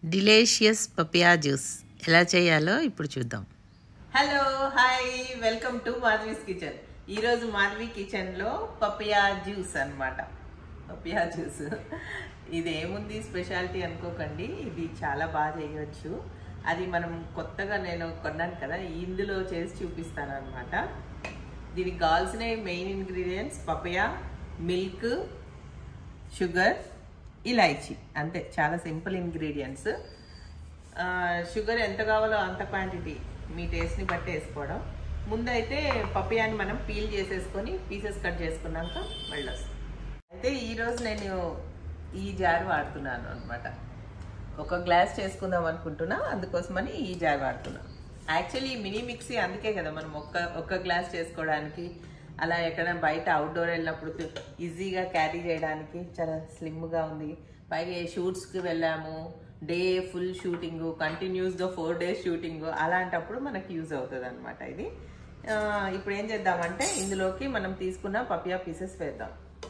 డిలేషియస్ papaya juice ఎలా చేయాలో ఇప్పుడు చూద్దాం hello hi welcome to Madhavi's kitchen ఈరోజు మాధవి కిచెన్లో పపియా జ్యూస్ అన్నమాట పపియా జ్యూస్ ఇది ఏముంది స్పెషాలిటీ అనుకోకండి ఇది చాలా బాగా చేయొచ్చు అది మనం కొత్తగా నేను కొన్నాను కదా ఇందులో చేసి చూపిస్తాను అనమాట దీనికి కావాల్సిన main ingredients papaya milk sugar ఇలాయచి అంతే చాలా సింపుల్ ఇంగ్రీడియంట్స్ షుగర్ ఎంత కావాలో అంత క్వాంటిటీ మీ టేస్ట్ని బట్టి వేసుకోవడం ముందైతే పపియాని మనం పీల్ చేసేసుకొని పీసెస్ కట్ చేసుకున్నాక మళ్ళీ వస్తాం అయితే ఈరోజు నేను ఈ జార్ వాడుతున్నాను అనమాట ఒక గ్లాస్ చేసుకుందాం అనుకుంటున్నా అందుకోసమని ఈ జార్ వాడుతున్నా యాక్చువల్లీ మినీ మిక్సీ అందుకే కదా మనం ఒక్క ఒక్క గ్లాస్ చేసుకోవడానికి అలా ఎక్కడైనా బయట అవుట్డోర్ వెళ్ళినప్పుడు ఈజీగా క్యారీ చేయడానికి చాలా స్లిమ్గా ఉంది పైగా షూట్స్కి వెళ్ళాము డే ఫుల్ షూటింగ్ కంటిన్యూస్గా ఫోర్ డేస్ షూటింగ్ అలాంటప్పుడు మనకి యూజ్ అవుతుంది అనమాట ఇది ఆ, ఇప్పుడు ఏం చేద్దామంటే ఇందులోకి మనం తీసుకున్న పపియా పీసెస్ వేద్దాం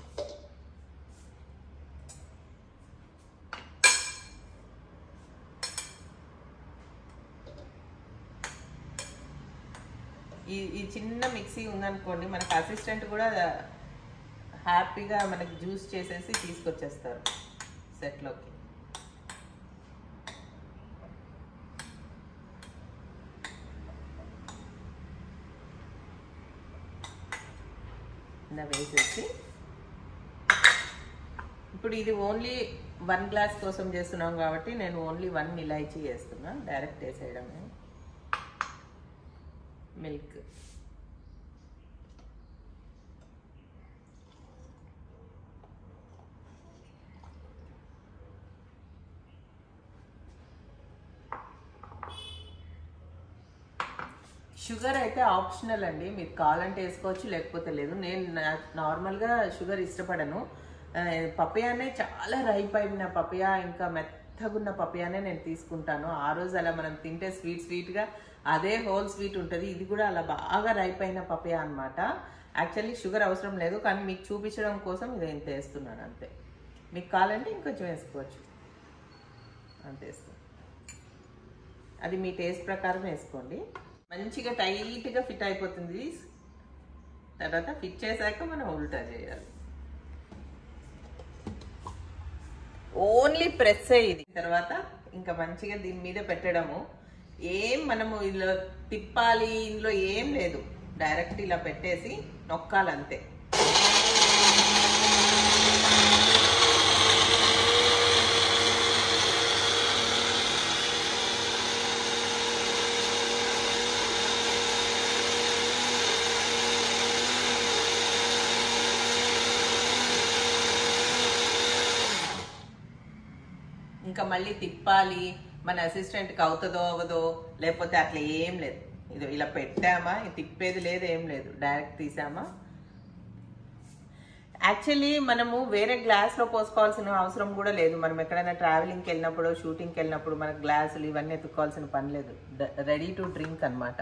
ఈ ఈ చిన్న మిక్సీ ఉందనుకోండి మనకు అసిస్టెంట్ కూడా హ్యాపీగా మనకి జ్యూస్ చేసేసి తీసుకొచ్చేస్తారు సెట్లోకి ఇలా వేసేసి ఇప్పుడు ఇది ఓన్లీ వన్ గ్లాస్ కోసం చేస్తున్నాం కాబట్టి నేను ఓన్లీ వన్ ఇలాచీ వేస్తున్నా డైరెక్ట్ వేసేయడమే మిల్క్ షుగర్ అయితే ఆప్షనల్ అండి మీరు కావాలంటే వేసుకోవచ్చు లేకపోతే లేదు నేను నా- నార్మల్గా షుగర్ ఇష్టపడను ఆ, పపయానే చాలా రైప్ అయిన పపయా ఇంకా మెత్తగున్న పపయానే నేను తీసుకుంటాను ఆ రోజు అలా మనం తింటే స్వీట్ స్వీట్గా అదే హోల్ స్వీట్ ఉంటుంది ఇది కూడా అలా బాగా రైప్ అయిన పపయా అనమాట యాక్చువల్లీ షుగర్ అవసరం లేదు కానీ మీకు చూపించడం కోసం ఇది ఇంత వేస్తున్నాను అంతే మీకు కావాలంటే ఇంకొంచెం వేసుకోవచ్చు అంతే వేసుకోండి అది మీ టేస్ట్ ప్రకారం వేసుకోండి మంచిగా టైట్గా ఫిట్ అయిపోతుంది తర్వాత ఫిట్ చేశాక మనం ఉల్టా చేయాలి ఓన్లీ ప్రెస్ ఇది తర్వాత ఇంకా మంచిగా దీని మీద పెట్టడము ఏం మనము ఇలా తిప్పాలి ఇందులో ఏం లేదు డైరెక్ట్ ఇలా పెట్టేసి నొక్కాలంతే ఇంకా మళ్ళీ తిప్పాలి మన అసిస్టెంట్కి అవుతుందో అవ్వదో లేకపోతే అట్లా ఏం లేదు ఇది ఇలా పెట్టామా ఇది తిప్పేది లేదు ఏం లేదు డైరెక్ట్ తీసామా యాక్చువల్లీ మనము వేరే గ్లాస్లో పోసుకోవాల్సిన అవసరం కూడా లేదు మనం ఎక్కడైనా ట్రావెలింగ్కి వెళ్ళినప్పుడు షూటింగ్కి వెళ్ళినప్పుడు మనకు గ్లాసులు ఇవన్నీ ఎత్తుకోవాల్సిన పని లేదు రెడీ టు డ్రింక్ అన్నమాట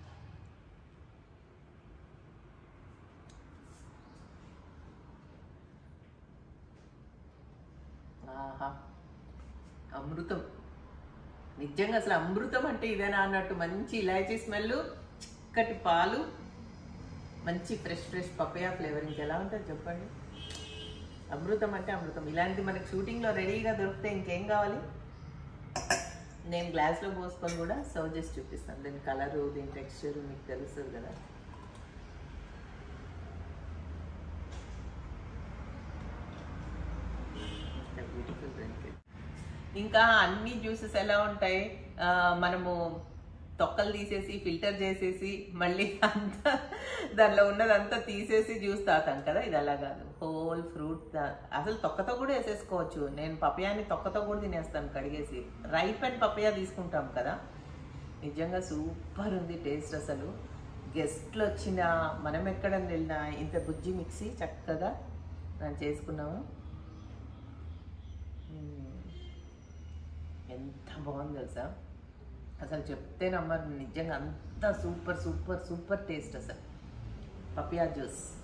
ఆహా అమృతం నిజంగా అసలు అమృతం అంటే ఇదేనా అన్నట్టు మంచి ఇలాచీ స్మెల్ చిక్కటి పాలు మంచి ఫ్రెష్ ఫ్రెష్ పపయా ఫ్లేవర్ ఇంకెలా ఉంటుంది చెప్పండి అమృతం అంటే అమృతం ఇలాంటి మనకి షూటింగ్లో రెడీగా దొరికితే ఇంకేం కావాలి నేను గ్లాస్లో పోసుకొని కూడా సర్వ్ చేసి చూపిస్తాను దీని కలరు దీని టెక్స్చర్ మీకు తెలుస్తుంది కదా బ్యూటిఫుల్ డ్రింక్ ఇంకా అన్ని జ్యూసెస్ ఎలా ఉంటాయి ఆ, మనము తొక్కలు తీసేసి ఫిల్టర్ చేసేసి మళ్ళీ అంతా దానిలో ఉన్నదంతా తీసేసి జ్యూస్ తాగుతాం కదా ఇది అలా కాదు హోల్ ఫ్రూట్ అసలు తొక్కతో కూడా వేసేసుకోవచ్చు నేను పపయాని తొక్కతో కూడా తినేస్తాను కడిగేసి రైప్ అండ్ పపయా తీసుకుంటాం కదా నిజంగా సూపర్ ఉంది టేస్ట్ అసలు గెస్ట్లు వచ్చినా మనం ఎక్కడ వెళ్ళినా ఇంత బుజ్జి మిక్సీ చక్కగా మనం చేసుకున్నాము మ్మ్. ఎంత బాగుంది తెలుసా అసలు చెప్తే నమ్మరు నిజంగా అంత సూపర్ సూపర్ సూపర్ టేస్ట్ అసలు పపియా జ్యూస్